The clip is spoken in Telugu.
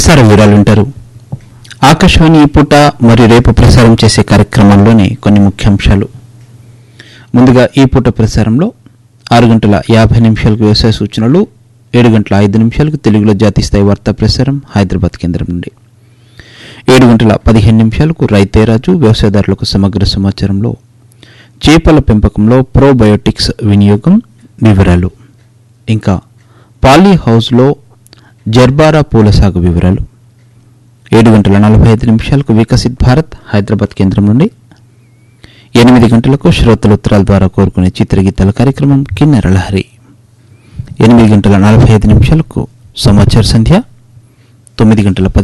ప్రసార వివరాలు వింటారు ఆకాశవాణి ఈ పూట మరియు రేపు ప్రసారం చేసే కార్యక్రమంలోని కొన్ని ముఖ్యాంశాలు ముందుగా ఈ పూట ప్రసారంలో ఆరు గంటల యాభై నిమిషాలకు వ్యవసాయ సూచనలు ఏడు గంటల ఐదు నిమిషాలకు తెలుగులో జాతీయ స్థాయి వార్తా ప్రసారం హైదరాబాద్ కేంద్రం నుండి ఏడు గంటల పదిహేను నిమిషాలకు రైతేరాజు వ్యవసాయదారులకు సమగ్ర సమాచారంలో చేపల పెంపకంలో ప్రోబయోటిక్స్ వినియోగం వివరాలు ఇంకా పాలీ హౌస్లో జర్బారా పూల సాగు వివరాలు ఏడు గంటల నలభై ఐదు నిమిషాలకు వికసిత్ భారత్ హైదరాబాద్ కేంద్రం నుండి ఎనిమిది గంటలకు శ్రోతల ఉత్తరాల ద్వారా కోరుకునే చిత్రగీతాల కార్యక్రమం కిన్నెర లహరి ఎనిమిది గంటల నలభై ఐదు నిమిషాలకు సమాచార సంధ్య తొమ్మిది గంటల పది